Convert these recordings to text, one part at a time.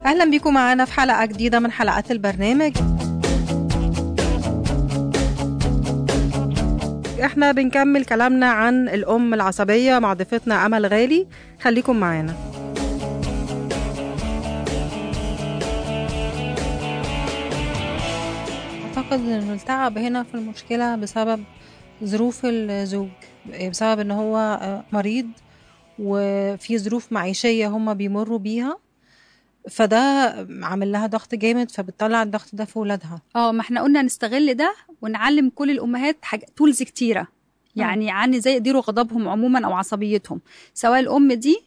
أهلا بيكم معانا في حلقة جديدة من حلقات البرنامج احنا بنكمل كلامنا عن الأم العصبية مع ضيفتنا أمل غالي خليكم معانا أعتقد إن التعب هنا في المشكلة بسبب ظروف الزوج بسبب إن هو مريض وفي ظروف معيشية هما بيمروا بيها فده عامل لها ضغط جامد فبتطلع الضغط ده في ولادها اه ما احنا قلنا نستغل ده ونعلم كل الامهات حاجة تولز كتيره يعني عن ازاي يديروا غضبهم عموما او عصبيتهم سواء الام دي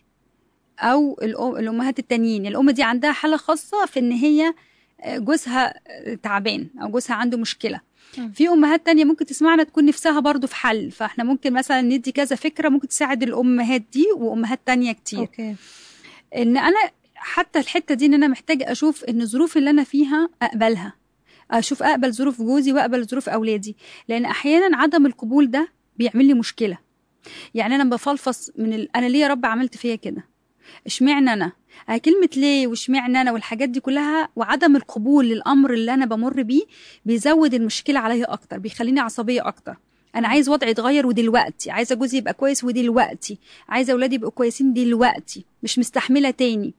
او الأم الامهات التانيين الام دي عندها حاله خاصه في ان هي جوزها تعبان او جوزها عنده مشكله مم. في امهات تانية ممكن تسمعنا تكون نفسها برضو في حل فاحنا ممكن مثلا ندي كذا فكره ممكن تساعد الامهات دي وامهات تانية كتير اوكي ان انا حتى الحته دي ان انا محتاجه اشوف ان الظروف اللي انا فيها اقبلها اشوف اقبل ظروف جوزي واقبل ظروف اولادي لان احيانا عدم القبول ده بيعمل لي مشكله يعني انا بفلفص من ال... انا ليه يا رب عملت فيا كده اشمعنى انا آه كلمة ليه واشمعنى انا والحاجات دي كلها وعدم القبول للامر اللي انا بمر بيه بيزود المشكلة عليا اكتر بيخليني عصبية اكتر انا عايز وضعي يتغير ودلوقتي عايزه جوزي يبقى كويس ودلوقتي عايزه اولادي يبقوا كويسين دلوقتي مش مستحمله تاني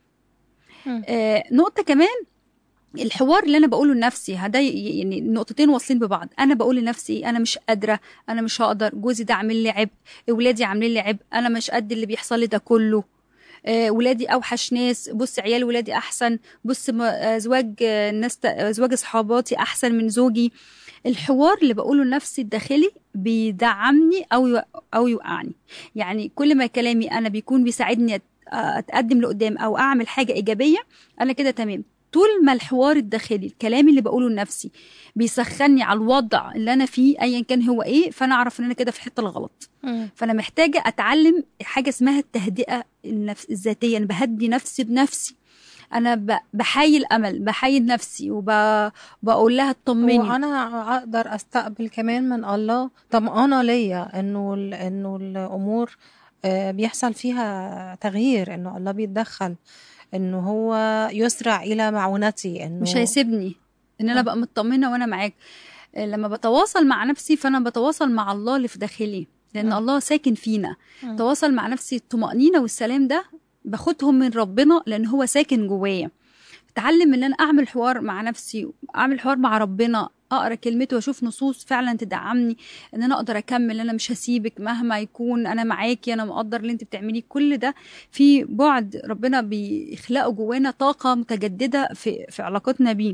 مم. آه نقطه كمان الحوار اللي انا بقوله لنفسي هدا ي- يعني النقطتين واصلين ببعض انا بقول لنفسي انا مش قادره انا مش هقدر جوزي ده عامل لي عبء اولادي عاملين لي عبء انا مش قد اللي بيحصل لي ده كله آه، ولادي اوحش ناس بص عيال ولادي احسن بص م- آه، زواج آه، ناس ت- آه، زواج اصحاباتي احسن من زوجي الحوار اللي بقوله لنفسي الداخلي بيدعمني او يو- او يوقعني يعني كل ما كلامي انا بيكون بيساعدني أت- اتقدم لقدام او اعمل حاجه ايجابيه انا كده تمام طول ما الحوار الداخلي الكلام اللي بقوله لنفسي بيسخني على الوضع اللي انا فيه ايا كان هو ايه فانا اعرف ان انا كده في الحته الغلط فانا محتاجه اتعلم حاجه اسمها التهدئه النفس الذاتيه انا بهدي نفسي بنفسي انا ب- بحايل امل بحايل نفسي وبقول لها اطمني وانا اقدر استقبل كمان من الله طمأنة ليا انه ال- انه الامور آه، بيحصل فيها تغيير انه الله بيتدخل انه هو يسرع الى معونتي انه مش هيسيبني ان انا آه. بقى مطمنه وانا معاك آه، لما بتواصل مع نفسي فانا بتواصل مع الله اللي في داخلي لان مم. الله ساكن فينا مم. تواصل مع نفسي الطمأنينة والسلام ده باخدهم من ربنا لان هو ساكن جوايا اتعلم ان انا اعمل حوار مع نفسي اعمل حوار مع ربنا اقرا كلمته واشوف نصوص فعلا تدعمني ان انا اقدر اكمل انا مش هسيبك مهما يكون انا معاكي انا مقدر اللي انت بتعمليه كل ده في بعد ربنا بيخلقه جوانا طاقه متجدده في في علاقتنا بيه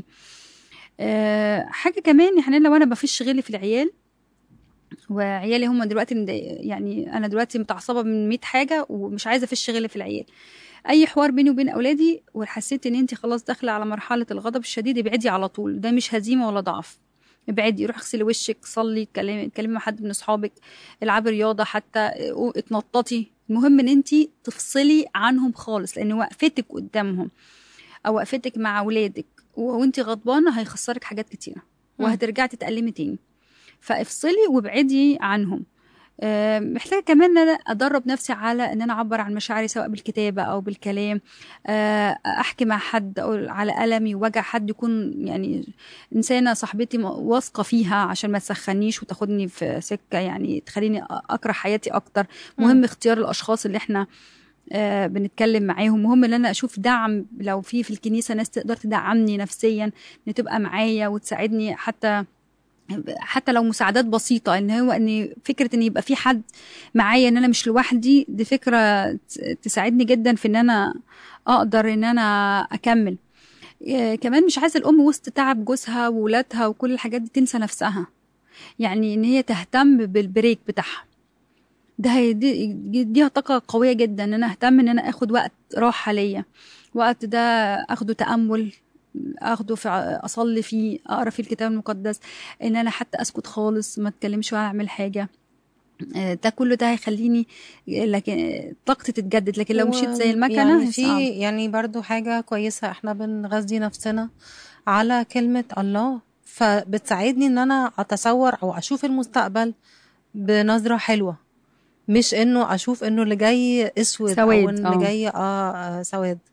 أه حاجه كمان يعني لو انا بفش غلي في العيال وعيالي هم دلوقتي مضايق- يعني انا دلوقتي متعصبه من 100 حاجه ومش عايزه افش غل في العيال اي حوار بيني وبين اولادي وحسيت ان انت خلاص داخله على مرحله الغضب الشديد ابعدي على طول ده مش هزيمه ولا ضعف ابعدي روح اغسلي وشك صلي اتكلمي اتكلمي مع حد من اصحابك العبي رياضه حتى اه، اتنططي المهم ان انت تفصلي عنهم خالص لان وقفتك قدامهم او وقفتك مع اولادك وانت غضبانه هيخسرك حاجات كتيره مم. وهترجعي تتألمي تاني فافصلي وابعدي عنهم آه، محتاجه كمان ان انا ادرب نفسي على ان انا اعبر عن مشاعري سواء بالكتابه او بالكلام آه، احكي مع حد او على المي ووجع حد يكون يعني انسانه صاحبتي م- واثقه فيها عشان ما تسخنيش وتاخدني في سكه يعني تخليني أ- اكره حياتي اكتر مهم مم. اختيار الاشخاص اللي احنا آه، بنتكلم معاهم مهم ان انا اشوف دعم لو في في الكنيسه ناس تقدر تدعمني نفسيا ان تبقى معايا وتساعدني حتى حتى لو مساعدات بسيطه ان هو ان فكره ان يبقى في حد معايا ان انا مش لوحدي دي فكره ت- تساعدني جدا في ان انا اقدر ان انا اكمل آه، كمان مش عايزه الام وسط تعب جوزها وولادها وكل الحاجات دي تنسى نفسها يعني ان هي تهتم بالبريك بتاعها ده هيدي- يديها طاقه قويه جدا ان انا اهتم ان انا اخد وقت راحه ليا وقت ده اخده تامل اخده في ع- اصلي فيه اقرا فيه الكتاب المقدس ان انا حتى اسكت خالص ما اتكلمش ولا اعمل حاجه آه، ده كله ده هيخليني لكن طاقتي تتجدد لكن لو مشيت زي المكنه يعني صعب. في يعني برضو حاجة كويسة احنا بنغذي نفسنا على كلمة الله فبتساعدني ان انا اتصور او اشوف المستقبل بنظرة حلوة مش انه اشوف انه اللي جاي اسود سواد، او إن اللي آه. جاي اه, آه سواد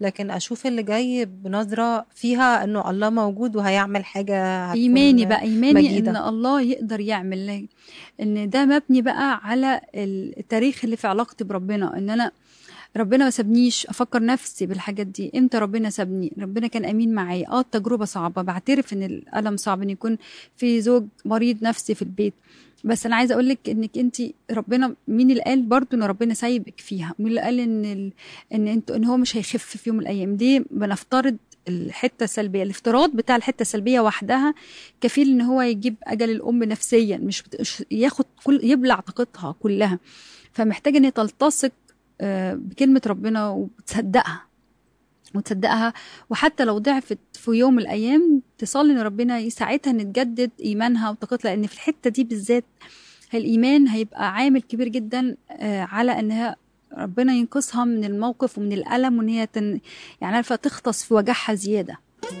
لكن اشوف اللي جاي بنظره فيها انه الله موجود وهيعمل حاجه هتكون ايماني بقى ايماني مجيدة. ان الله يقدر يعمل ان ده مبني بقى على التاريخ اللي في علاقتي بربنا ان انا ربنا ما سابنيش افكر نفسي بالحاجات دي امتى ربنا سابني ربنا كان امين معايا اه التجربه صعبه بعترف ان الالم صعب ان يكون في زوج مريض نفسي في البيت بس انا عايزه اقول لك انك انت ربنا مين اللي قال برضو ان ربنا سايبك فيها مين اللي قال ان ال... ان انت ان هو مش هيخف في يوم من الايام دي بنفترض الحته السلبيه الافتراض بتاع الحته السلبيه وحدها كفيل ان هو يجيب اجل الام نفسيا مش, بت... مش ياخد كل يبلع طاقتها كلها فمحتاجه ان هي تلتصق آه، بكلمه ربنا وتصدقها وتصدقها وحتى لو ضعفت في يوم من الايام تصلي ان ربنا يساعدها ان تجدد ايمانها وطاقتها لان في الحته دي بالذات الايمان هيبقى عامل كبير جدا آه، على انها ربنا ينقذها من الموقف ومن الالم وان هي تن... يعني عارفه تغطس في وجعها زياده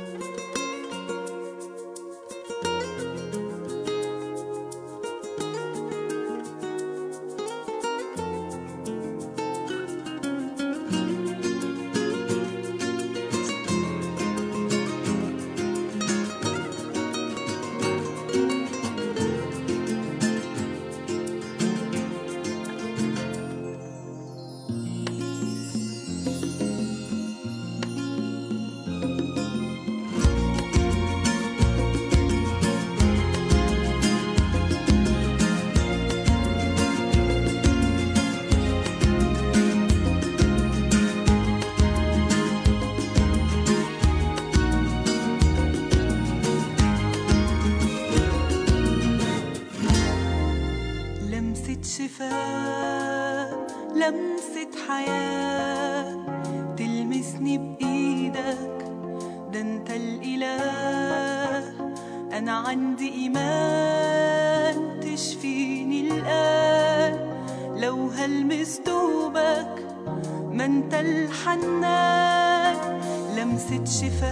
لمسة شفاء لمسة حياة تلمسني بإيدك ده انت الإله أنا عندي إيمان تشفيني الآن لو هلمس دوبك ما انت الحنان لمسة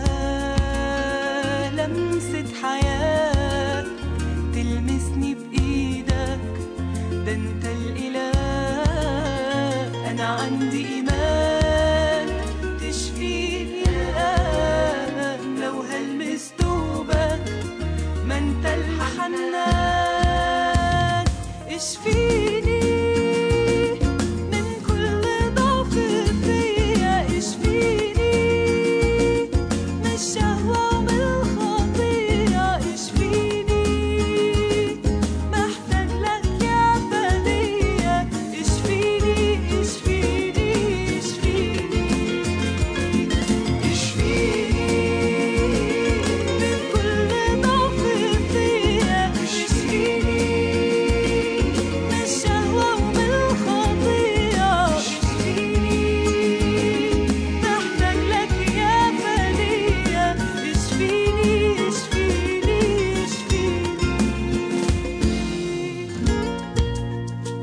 شفاء لمسة حياة تلمسني بإيدك ده انت الإله أنا عندي إيمان تشفيني الآن لو هلمس دوبك ما انت الحنان اشفيني من كل ضعف فيا اشفيني من الشهوة ومن الخطية اشفيني محتاج لك يا فدية اشفيني اشفيني اشفيني اشفيني من كل ضعف فيا اشفيني من الشهوة ومن الخطية اشفيني محتاج لك يا فدية اشفيني اشفيني اشفيني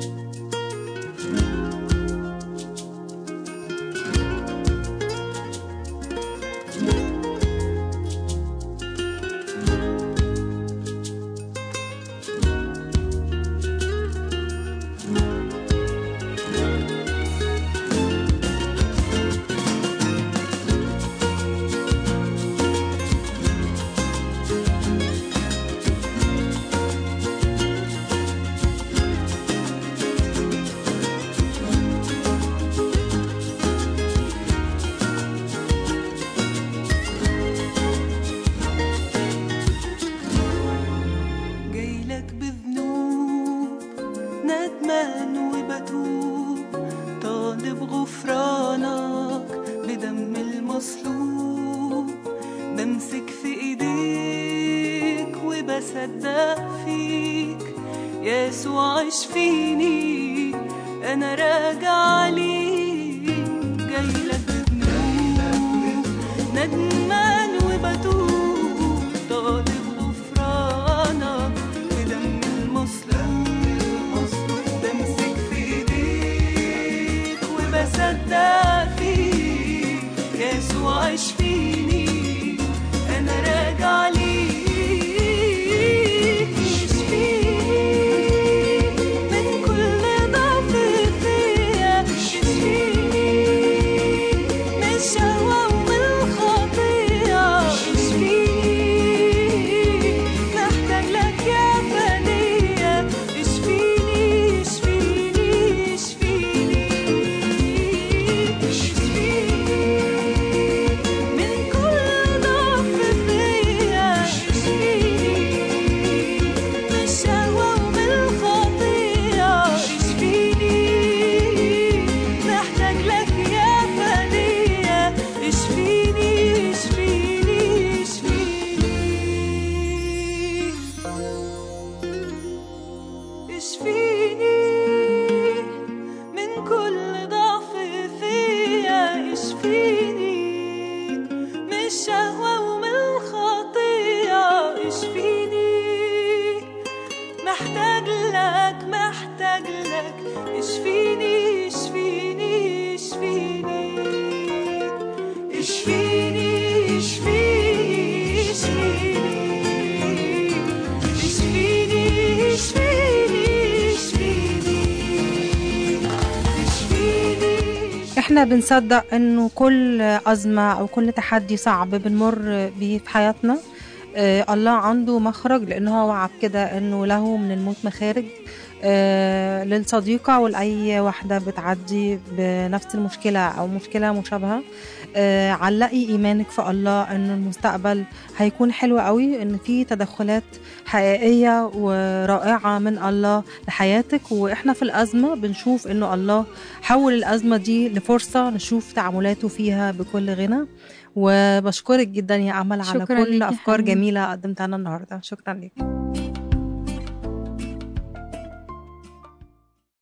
جايلك بذنوب ندمان وبتوب طالب غفرانك بدم المصلوب بمسك في ايديك وبصدق فيك يسوع اشفيني انا راجع ليك جايلك بذنوب ندمان وبتوب طالب غفرانك بدم المصلوب بمسك في ايديك وبصدق فيك يسوع اشفيني انا راجع ليك اشفيني من كل ضعف فيا اشفيني من الشهوة الشهوة ومن الخطية اشفيني محتاج لك محتاج لك اشفيني اشفيني اشفيني اشفيني اشفيني اشفيني اشفيني اشفيني اشفيني اشفيني احنا بنصدق انه كل ازمه او كل تحدي صعب بنمر بيه في حياتنا آه الله عنده مخرج لانه هو وعد كده انه له من الموت مخارج آه للصديقة ولأي واحدة بتعدي بنفس المشكلة أو مشكلة مشابهة آه علقي إيمانك في الله أنه المستقبل هيكون حلو قوي أن في تدخلات حقيقية ورائعة من الله لحياتك وإحنا في الأزمة بنشوف أنه الله حول الأزمة دي لفرصة نشوف تعاملاته فيها بكل غنى وبشكرك جدا يا أمل على شكراً ليكي كل يا أفكار حنين. جميلة قدمتها لنا النهاردة شكرا لك